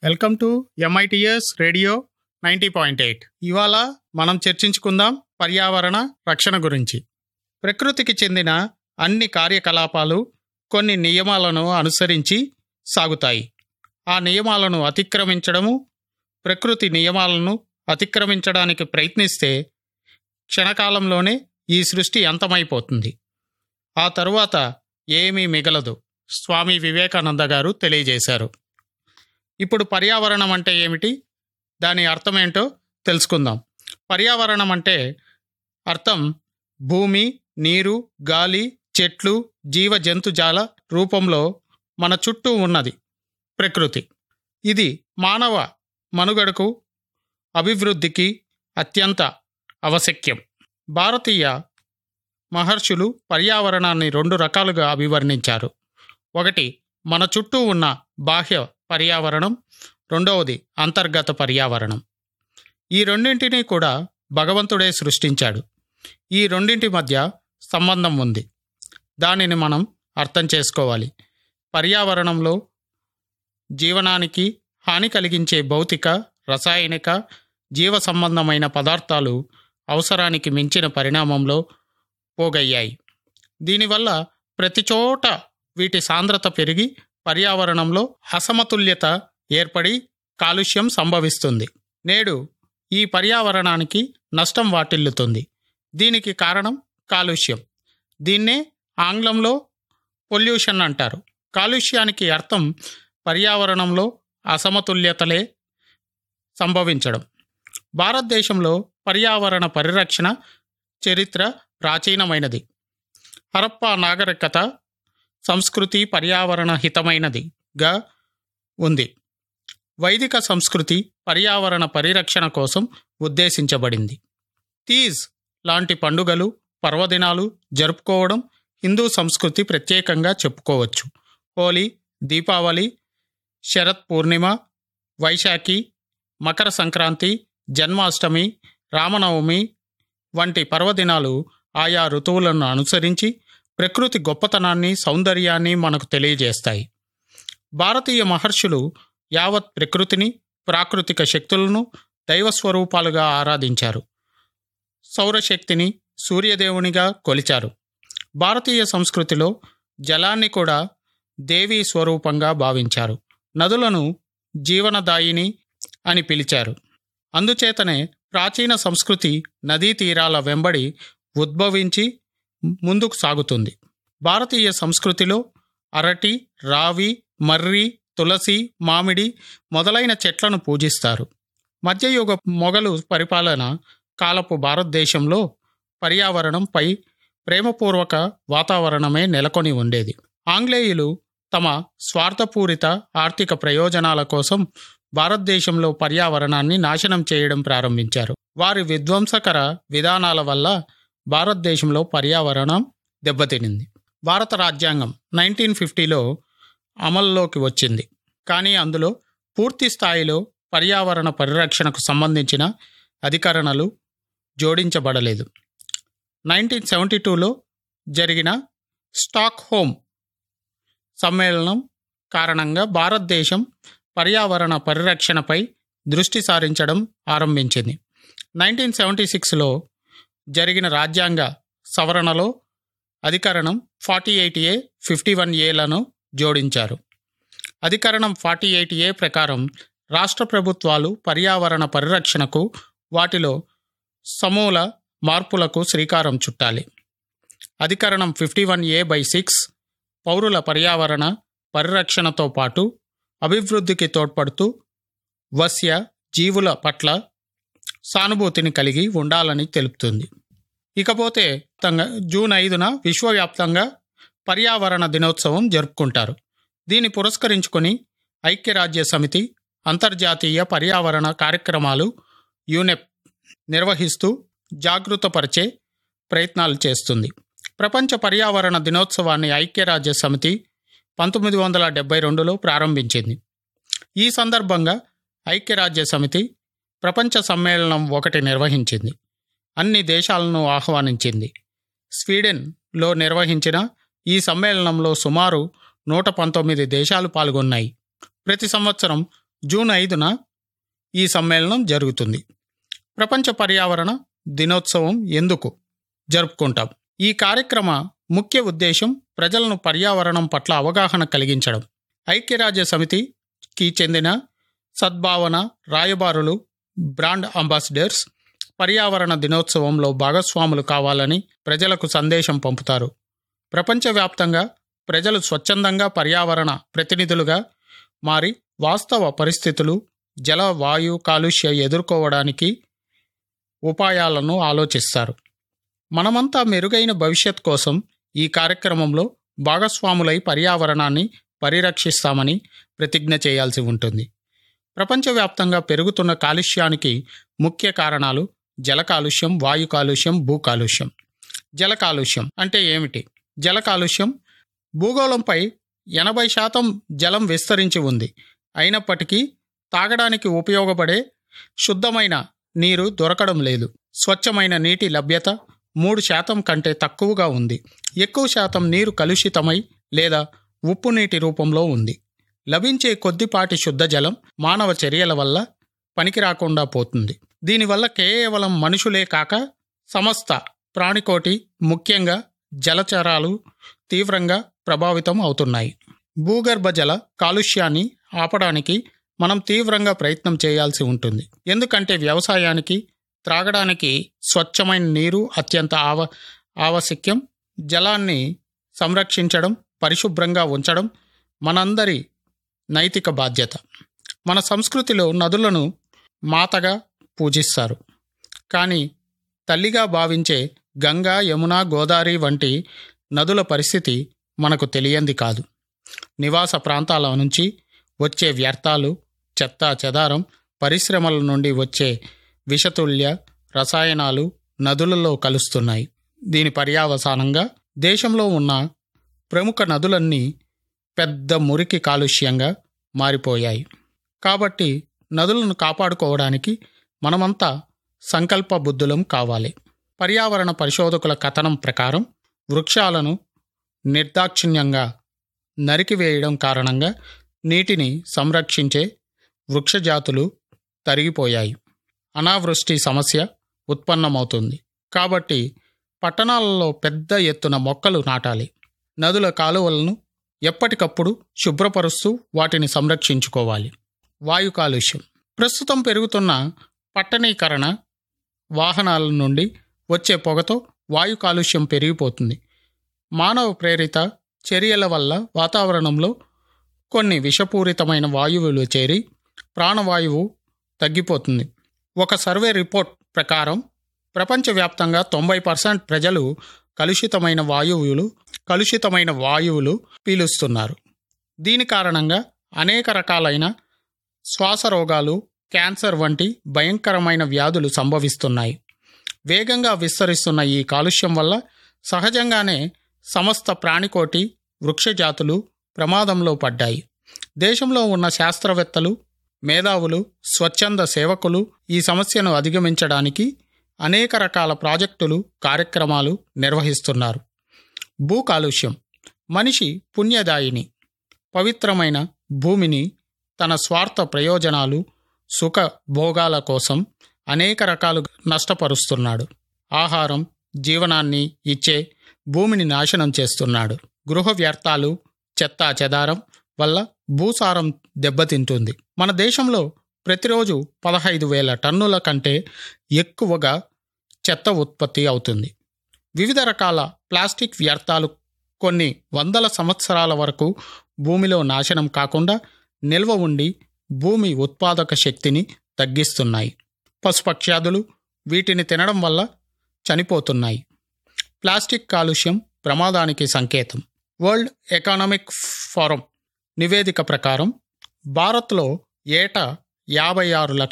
welcome to MITS radio ninety point eight ఇవాళ మనం చర్చించుకుందాం పర్యావరణ రక్షణ గురించి ప్రకృతికి చెందిన అన్ని కార్యకలాపాలు కొన్ని నియమాలను అనుసరించి సాగుతాయి ఆ నియమాలను అతిక్రమించడము ప్రకృతి నియమాలను అతిక్రమించడానికి ప్రయత్నిస్తే క్షణకాలంలోనే ఈ సృష్టి అంతమైపోతుంది ఆ తరువాత ఏమీ మిగలదు స్వామి వివేకానంద గారు తెలియజేశారు ఇప్పుడు పర్యావరణం అంటే ఏమిటి దాని అర్థం ఏంటో తెలుసుకుందాం పర్యావరణం అంటే అర్థం భూమి నీరు గాలి చెట్లు జీవ జంతుజాల రూపంలో మన చుట్టూ ఉన్నది ప్రకృతి ఇది మానవ మనుగడకు అభివృద్ధికి అత్యంత ఆవశ్యక్యం భారతీయ మహర్షులు పర్యావరణాన్ని రెండు రకాలుగా అభివర్ణించారు ఒకటి మన చుట్టూ ఉన్న బాహ్య పర్యావరణం రెండవది అంతర్గత పర్యావరణం ఈ రెండింటినీ కూడా భగవంతుడే సృష్టించాడు ఈ రెండింటి మధ్య సంబంధం ఉంది దానిని మనం అర్థం చేసుకోవాలి పర్యావరణంలో జీవనానికి హాని కలిగించే భౌతిక రసాయనిక జీవ సంబంధమైన పదార్థాలు అవసరానికి మించిన పరిణామంలో పోగయ్యాయి దీనివల్ల ప్రతి చోట వీటి సాంద్రత పెరిగి పర్యావరణంలో అసమతుల్యత ఏర్పడి కాలుష్యం సంభవిస్తుంది నేడు ఈ పర్యావరణానికి నష్టం వాటిల్లుతుంది దీనికి కారణం కాలుష్యం దీన్నే ఆంగ్లంలో పొల్యూషన్ అంటారు కాలుష్యానికి అర్థం పర్యావరణంలో అసమతుల్యతలే సంభవించడం భారతదేశంలో పర్యావరణ పరిరక్షణ చరిత్ర ప్రాచీనమైనది హరప్పా నాగరికత సంస్కృతి పర్యావరణ హితమైనదిగా ఉంది వైదిక సంస్కృతి పర్యావరణ పరిరక్షణ కోసం ఉద్దేశించబడింది తీజ్ లాంటి పండుగలు పర్వదినాలు జరుపుకోవడం హిందూ సంస్కృతి ప్రత్యేకంగా చెప్పుకోవచ్చు హోలీ దీపావళి శరత్ పూర్ణిమ వైశాఖి మకర సంక్రాంతి జన్మాష్టమి రామనవమి వంటి పర్వదినాలు ఆయా ఋతువులను అనుసరించి ప్రకృతి గొప్పతనాన్ని సౌందర్యాన్ని మనకు తెలియజేస్తాయి భారతీయ మహర్షులు యావత్ ప్రకృతిని ప్రాకృతిక శక్తులను దైవస్వరూపాలుగా ఆరాధించారు సౌరశక్తిని సూర్యదేవునిగా కొలిచారు భారతీయ సంస్కృతిలో జలాన్ని కూడా దేవీ స్వరూపంగా భావించారు నదులను జీవనదాయిని అని పిలిచారు అందుచేతనే ప్రాచీన సంస్కృతి నదీ తీరాల వెంబడి ఉద్భవించి ముందుకు సాగుతుంది భారతీయ సంస్కృతిలో అరటి రావి మర్రి తులసి మామిడి మొదలైన చెట్లను పూజిస్తారు మధ్యయుగ మొఘలు పరిపాలన కాలపు భారతదేశంలో పర్యావరణంపై ప్రేమపూర్వక వాతావరణమే నెలకొని ఉండేది ఆంగ్లేయులు తమ స్వార్థపూరిత ఆర్థిక ప్రయోజనాల కోసం భారతదేశంలో పర్యావరణాన్ని నాశనం చేయడం ప్రారంభించారు వారి విధ్వంసకర విధానాల వల్ల భారతదేశంలో పర్యావరణం దెబ్బతినింది భారత రాజ్యాంగం నైన్టీన్ ఫిఫ్టీలో అమల్లోకి వచ్చింది కానీ అందులో పూర్తి స్థాయిలో పర్యావరణ పరిరక్షణకు సంబంధించిన అధికరణలు జోడించబడలేదు నైన్టీన్ సెవెంటీ టూలో జరిగిన స్టాక్ హోమ్ సమ్మేళనం కారణంగా భారతదేశం పర్యావరణ పరిరక్షణపై దృష్టి సారించడం ఆరంభించింది నైన్టీన్ సెవెంటీ సిక్స్లో జరిగిన రాజ్యాంగ సవరణలో అధికరణం forty eight A fifty one ఏలను జోడించారు అధికరణం ఫార్టీ ఎయిట్ ఏ ప్రకారం రాష్ట్ర ప్రభుత్వాలు పర్యావరణ పరిరక్షణకు వాటిలో సమూల మార్పులకు శ్రీకారం చుట్టాలి అధికరణం fifty one A by six పౌరుల పర్యావరణ పరిరక్షణతో పాటు అభివృద్ధికి తోడ్పడుతూ వశ్య జీవుల పట్ల సానుభూతిని కలిగి ఉండాలని తెలుపుతుంది ఇకపోతే జూన్ ఐదున విశ్వవ్యాప్తంగా పర్యావరణ దినోత్సవం జరుపుకుంటారు దీన్ని పురస్కరించుకొని ఐక్యరాజ్య సమితి అంతర్జాతీయ పర్యావరణ కార్యక్రమాలు యూనెప్ నిర్వహిస్తూ జాగృతపరిచే ప్రయత్నాలు చేస్తుంది ప్రపంచ పర్యావరణ దినోత్సవాన్ని ఐక్యరాజ్య సమితి పంతొమ్మిది వందల డెబ్బై రెండులో ప్రారంభించింది ఈ సందర్భంగా ఐక్యరాజ్య సమితి ప్రపంచ సమ్మేళనం ఒకటి నిర్వహించింది అన్ని దేశాలను ఆహ్వానించింది స్వీడన్లో నిర్వహించిన ఈ సమ్మేళనంలో సుమారు నూట పంతొమ్మిది దేశాలు పాల్గొన్నాయి ప్రతి సంవత్సరం జూన్ ఐదున ఈ సమ్మేళనం జరుగుతుంది ప్రపంచ పర్యావరణ దినోత్సవం ఎందుకు జరుపుకుంటాం ఈ కార్యక్రమ ముఖ్య ఉద్దేశం ప్రజలను పర్యావరణం పట్ల అవగాహన కలిగించడం ఐక్యరాజ్య సమితికి చెందిన సద్భావన రాయబారులు బ్రాండ్ అంబాసిడర్స్ పర్యావరణ దినోత్సవంలో భాగస్వాములు కావాలని ప్రజలకు సందేశం పంపుతారు ప్రపంచవ్యాప్తంగా ప్రజలు స్వచ్ఛందంగా పర్యావరణ ప్రతినిధులుగా మారి వాస్తవ పరిస్థితులు జల వాయు కాలుష్య ఎదుర్కోవడానికి ఉపాయాలను ఆలోచిస్తారు మనమంతా మెరుగైన భవిష్యత్ కోసం ఈ కార్యక్రమంలో భాగస్వాములై పర్యావరణాన్ని పరిరక్షిస్తామని ప్రతిజ్ఞ చేయాల్సి ఉంటుంది ప్రపంచవ్యాప్తంగా పెరుగుతున్న కాలుష్యానికి ముఖ్య కారణాలు జల కాలుష్యం వాయు కాలుష్యం భూ కాలుష్యం జల కాలుష్యం అంటే ఏమిటి జల కాలుష్యం భూగోళంపై ఎనభై శాతం జలం విస్తరించి ఉంది అయినప్పటికీ తాగడానికి ఉపయోగపడే శుద్ధమైన నీరు దొరకడం లేదు స్వచ్ఛమైన నీటి లభ్యత మూడు శాతం కంటే తక్కువగా ఉంది ఎక్కువ శాతం నీరు కలుషితమై లేదా ఉప్పు నీటి రూపంలో ఉంది లభించే కొద్దిపాటి శుద్ధ జలం మానవ చర్యల వల్ల పనికి రాకుండా పోతుంది దీనివల్ల కేవలం మనుషులే కాక సమస్త ప్రాణికోటి ముఖ్యంగా జలచరాలు తీవ్రంగా ప్రభావితం అవుతున్నాయి భూగర్భ జల కాలుష్యాన్ని ఆపడానికి మనం తీవ్రంగా ప్రయత్నం చేయాల్సి ఉంటుంది ఎందుకంటే వ్యవసాయానికి త్రాగడానికి స్వచ్ఛమైన నీరు అత్యంత ఆవ ఆవశ్యకం జలాన్ని సంరక్షించడం పరిశుభ్రంగా ఉంచడం మనందరి నైతిక బాధ్యత మన సంస్కృతిలో నదులను మాతగా పూజిస్తారు కానీ తల్లిగా భావించే గంగా యమున గోదావరి వంటి నదుల పరిస్థితి మనకు తెలియంది కాదు నివాస ప్రాంతాల నుంచి వచ్చే వ్యర్థాలు చెత్త చెదారం పరిశ్రమల నుండి వచ్చే విషతుల్య రసాయనాలు నదులలో కలుస్తున్నాయి దీని పర్యావసానంగా దేశంలో ఉన్న ప్రముఖ నదులన్నీ పెద్ద మురికి కాలుష్యంగా మారిపోయాయి కాబట్టి నదులను కాపాడుకోవడానికి మనమంతా సంకల్ప బుద్ధులం కావాలి పర్యావరణ పరిశోధకుల కథనం ప్రకారం వృక్షాలను నిర్దాక్షిణ్యంగా నరికివేయడం కారణంగా నీటిని సంరక్షించే వృక్షజాతులు తరిగిపోయాయి అనావృష్టి సమస్య ఉత్పన్నమవుతుంది కాబట్టి పట్టణాలలో పెద్ద ఎత్తున మొక్కలు నాటాలి నదుల కాలువలను ఎప్పటికప్పుడు శుభ్రపరుస్తూ వాటిని సంరక్షించుకోవాలి వాయు కాలుష్యం ప్రస్తుతం పెరుగుతున్న పట్టణీకరణ వాహనాల నుండి వచ్చే పొగతో వాయు కాలుష్యం పెరిగిపోతుంది మానవ ప్రేరిత చర్యల వల్ల వాతావరణంలో కొన్ని విషపూరితమైన వాయువులు చేరి ప్రాణవాయువు తగ్గిపోతుంది ఒక సర్వే రిపోర్ట్ ప్రకారం ప్రపంచవ్యాప్తంగా తొంభై పర్సెంట్ ప్రజలు కలుషితమైన వాయువులు కలుషితమైన వాయువులు పీలుస్తున్నారు దీని కారణంగా అనేక రకాలైన శ్వాస రోగాలు క్యాన్సర్ వంటి భయంకరమైన వ్యాధులు సంభవిస్తున్నాయి వేగంగా విస్తరిస్తున్న ఈ కాలుష్యం వల్ల సహజంగానే సమస్త ప్రాణికోటి వృక్షజాతులు ప్రమాదంలో పడ్డాయి దేశంలో ఉన్న శాస్త్రవేత్తలు మేధావులు స్వచ్ఛంద సేవకులు ఈ సమస్యను అధిగమించడానికి అనేక రకాల ప్రాజెక్టులు కార్యక్రమాలు నిర్వహిస్తున్నారు భూ కాలుష్యం మనిషి పుణ్యదాయిని పవిత్రమైన భూమిని తన స్వార్థ ప్రయోజనాలు సుఖ భోగాల కోసం అనేక రకాలు నష్టపరుస్తున్నాడు ఆహారం జీవనాన్ని ఇచ్చే భూమిని నాశనం చేస్తున్నాడు గృహ వ్యర్థాలు చెత్తా చెదారం వల్ల భూసారం దెబ్బతింటుంది మన దేశంలో ప్రతిరోజు పదహైదు వేల టన్నుల కంటే ఎక్కువగా చెత్త ఉత్పత్తి అవుతుంది వివిధ రకాల ప్లాస్టిక్ వ్యర్థాలు కొన్ని వందల సంవత్సరాల వరకు భూమిలో నాశనం కాకుండా నిల్వ ఉండి భూమి ఉత్పాదక శక్తిని తగ్గిస్తున్నాయి పశుపక్ష్యాదులు వీటిని తినడం వల్ల చనిపోతున్నాయి ప్లాస్టిక్ కాలుష్యం ప్రమాదానికి సంకేతం వరల్డ్ ఎకనామిక్ ఫోరం నివేదిక ప్రకారం భారత్లో ఏటా యాభై ఆరు లక్షల